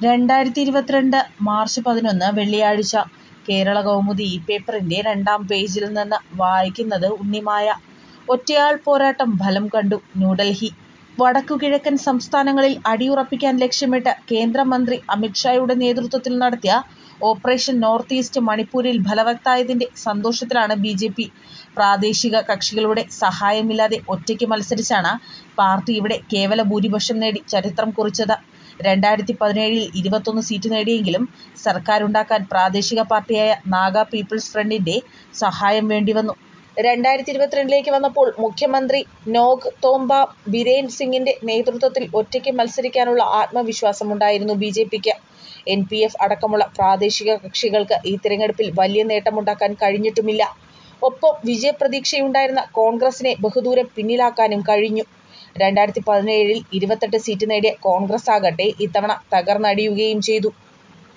രണ്ടായിരത്തി ഇരുപത്തിരണ്ട് മാർച്ച് പതിനൊന്ന് വെള്ളിയാഴ്ച കേരളകൗമുദി പേപ്പറിൻ്റെ രണ്ടാം പേജിൽ നിന്ന് വായിക്കുന്നത് ഉണ്ണിമായ. ഒറ്റയാൾ പോരാട്ടം ഫലം കണ്ടു ന്യൂഡൽഹി വടക്കുകിഴക്കൻ സംസ്ഥാനങ്ങളിൽ അടിയുറപ്പിക്കാൻ ലക്ഷ്യമിട്ട് കേന്ദ്രമന്ത്രി അമിത് ഷായുടെ നേതൃത്വത്തിൽ നടത്തിയ ഓപ്പറേഷൻ നോർത്ത് ഈസ്റ്റ് മണിപ്പൂരിൽ ഫലവത്തായതിൻ്റെ സന്തോഷത്തിലാണ് ബിജെപി. പ്രാദേശിക കക്ഷികളുടെ സഹായമില്ലാതെ ഒറ്റയ്ക്ക് മത്സരിച്ചാണ് പാർട്ടി ഇവിടെ കേവല ഭൂരിപക്ഷം നേടി ചരിത്രം കുറിച്ചത്. രണ്ടായിരത്തി പതിനേഴിൽ ഇരുപത്തൊന്ന് സീറ്റ് നേടിയെങ്കിലും സർക്കാരുണ്ടാക്കാൻ പ്രാദേശിക പാർട്ടിയായ നാഗ പീപ്പിൾസ് ഫ്രണ്ടിൻ്റെ സഹായം വേണ്ടിവന്നു. രണ്ടായിരത്തി ഇരുപത്തിരണ്ടിലേക്ക് വന്നപ്പോൾ മുഖ്യമന്ത്രി നോങ്തോംബ ബിരേൻ സിങ്ങിൻ്റെ നേതൃത്വത്തിൽ ഒറ്റയ്ക്ക് മത്സരിക്കാനുള്ള ആത്മവിശ്വാസമുണ്ടായിരുന്നു ബിജെപിക്ക്. എൻ പി എഫ് അടക്കമുള്ള പ്രാദേശിക കക്ഷികൾക്ക് ഈ തിരഞ്ഞെടുപ്പിൽ വലിയ നേട്ടമുണ്ടാക്കാൻ കഴിഞ്ഞിട്ടുമില്ല. ഒപ്പം വിജയപ്രതീക്ഷയുണ്ടായിരുന്ന കോൺഗ്രസിനെ ബഹുദൂരം പിന്നിലാക്കാനും കഴിഞ്ഞു. രണ്ടായിരത്തി പതിനേഴിൽ ഇരുപത്തെട്ട് സീറ്റ് നേടിയ കോൺഗ്രസാകട്ടെ ഇത്തവണ തകർന്നടിയുകയും ചെയ്തു.